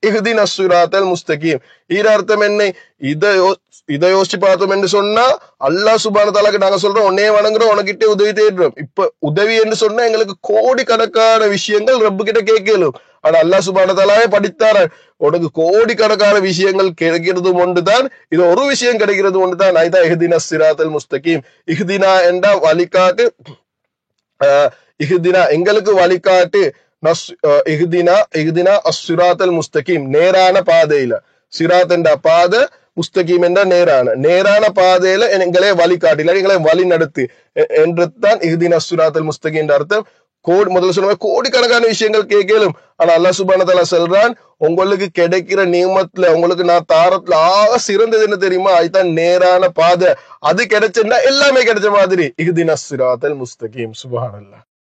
இஹ்தின சுராத்தல் முஸ்தகீம் ஈர அர்த்தம் என்ன இதை யோ- இதை யோசிச்சு பார்த்தோம் என்று சொன்னா அல்லாஹ் சுபான தாலாக்கு நாங்க சொல்றோம் உன்னையே வணங்குறோம் உனக்கிட்டே உதவி தேடுறோம் இப்ப உதவி என்று சொன்னா எங்களுக்கு கோடிக்கணக்கான விஷயங்கள் ரப்பு கிட்ட கேட்கலும் ஆனா அல்லாஹ் சுபான தாலாவே படித்தார உனக்கு கோடிக்கணக்கான விஷயங்கள் கிடைக்கிறதும் ஒன்றுதான் இது ஒரு விஷயம் கிடைக்கிறது ஒன்றுதான் ஐதான் இஹ்தின சிராத்தல் முஸ்தகீம் இஹ்தினா என்ற வழிகாட்டு ஆஹ் இஹ்தினா எங்களுக்கு வழிகாட்டு நஸ் ஆஹ் இஹ்தினா இஹ்தினா அஸ்ஸிராத்தல் முஸ்தகீம் நேரான பாதையில சிராத் என்ற பாதை முஸ்தகீம் என்ற நேரான நேரான பாதையில எங்களை வழிகாட்டு இல்லை எங்களை வழி நடத்து எ- என்று தான் இஹ்தினா அஸ்ஸிராத்தல் முஸ்தகீம் என்ற அர்த்தம் கோடி முதல்ல சொன்ன மாதிரி கோடிக்கணக்கான விஷயங்கள் கேட்கலும் ஆனா அல்லாஹ் சுபான தஆலா சொல்றான் உங்களுக்கு கிடைக்கிற நியமத்துல உங்களுக்கு நான் தாரத்துல ஆக சிறந்தது என்ன தெரியுமா அதுதான் நேரான பாதை அது கிடைச்சுன்னா எல்லாமே கிடைச்ச மாதிரி இஹ்தினா சிராத்தல் முஸ்தகீம் சுபஹானல்லாஹ்